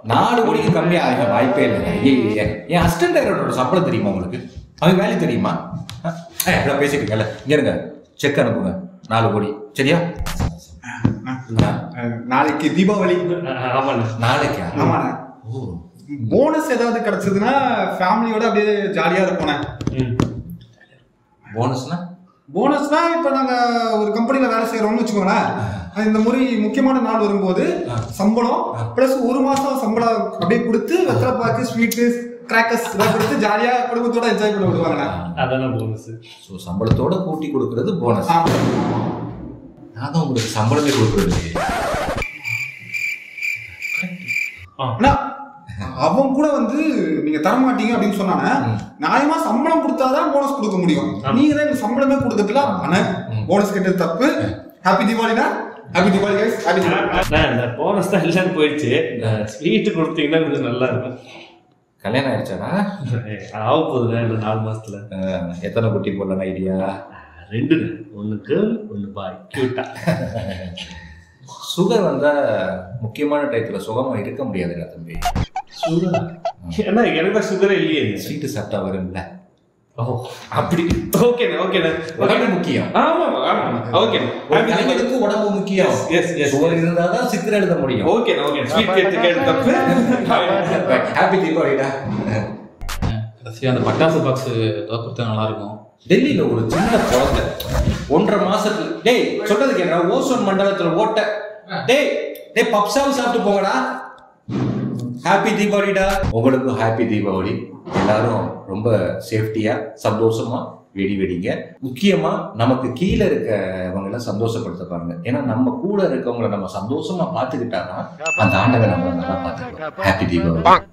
நாலு கோடிக்கு கம்மி ஆக வாய்ப்பே இல்லை ஐயே என் அசிஸ்டன்ட் டைரக்டரோட சம்பளம் தெரியுமா உங்களுக்கு அவன் வேலை தெரியுமா ஏ இவ்வளோ பேசிட்டு இருக்கல இங்க இருங்க செக் அனுப்புங்க நாலு கோடி சரியா அஹ், நாளைக்கு தீபாவளி ஆமாண்ணா நாளைக்கா ஆமாண்ணே ஓ போனஸ் ஏதாவது கிடைச்சதுன்னா ஃபேமிலியோட அப்படியே ஜாலியா இருப்போண்ணே ம் போனஸ்னா போனஸ்னா இப்ப நாங்க ஒரு கம்பெனில வேலை செய்யறோம்னு வச்சுக்கோங்களேன் இந்த மாதிரி முக்கியமான நாள் வரும்போது சம்பளம் பிளஸ் ஒரு மாசம் சம்பளம் அப்படியே கொடுத்து வெத்தலை பாக்கு ஸ்வீட்டு கிராக்கர்ஸ் எல்லாம் கொடுத்து ஜாலியா குடும்பத்தோட என்ஜாய் பண்ண விடுவாங்கண்ணே அதான் போனஸ் ஸோ சம்பளத்தோட கூட்டி கொடுக்கறது போனஸ் ஆமா. நான் தான் உங்களுக்கு சம்பளமே கொடுக்குறது இல்லையே. அண்ணா, அவன் கூட வந்து நீங்க தர மாட்டீங்க அப்படின்னு சொன்னானே நியாயமா சம்பளம் கொடுத்தாதான் போனஸ் கொடுக்க முடியும் நீங்க தான் எனக்கு சம்பளமே கொடுக்கறதுல அண்ணா போனஸ் கேட்டது தப்பு ஹாப்பி தீபாவளினா happy Deepavali guys happy Deepavali இந்த போனஸ் தான் இல்லைன்னு போயிடுச்சு ஸ்வீட் கொடுத்தீங்கன்னா கொஞ்சம் நல்லா இருக்கும் கல்யாணம் ஆயிடுச்சாடா ஆக போகுதுண்ணா இன்னும் நாலு மாசத்துல அஹ், எத்தனை குட்டி போடலாம் ஐடியா ரெண்டு ஒன்னு கேர்ள் ஒன்னு பாய் கியூட்டா சுகர் வந்தா முக்கியமான டயத்துல சுகமா இருக்க முடியாதுடா தம்பி சுகர் ஏன்னா எனக்கு தான் சுகரே இல்லையே ஸ்வீட்டு சாப்பிட்டா வரும்ல ஓ அப்படி ஓகேண்ணா ஓகேண்ணா உடம்பு முக்கியம் ஆமா ஆமா ஓகேண்ணா ஒரு கலைஞனுக்கு உடம்பு முக்கியம் எஸ் எஸ் சுகர் இருந்தாதான் சித்திரம் எழுத முடியும் ஓகேண்ணா ஓகே ஸ்வீட் கேட்டு கேட்டு தப்பு ஹாப்பி தீபாவளிடா கடைசியாக அந்த பட்டாசு பாக்ஸ் ஏதாவது கொடுத்தா நல்லா இருக்கும் டெல்லியில ஒரு சின்ன குழந்தை ஒன்றரை மாசத்துல டேய் சொல்றது கேட்கறா ஓசோன் மண்டலத்துல ஓட்ட டேய் டேய் பப்ஸாவும் சாப்பிட்டு போங்கடா ஹாப்பி தீபாவளிடா உங்களுக்கும் ஹாப்பி தீபாவளி எல்லாரும் ரொம்ப சேஃப்டியா சந்தோஷமா வெடி வெடிங்க முக்கியமா நமக்கு கீழே இருக்கவங்க எல்லாம் சந்தோஷப்படுத்த பாருங்க ஏன்னா நம்ம கூட இருக்கவங்கள நம்ம சந்தோஷமா பாத்துக்கிட்டாதான் அந்த ஆண்டவன் நம்ம நல்லா பாத்துக்கலாம் ஹாப்பி தீபாவளி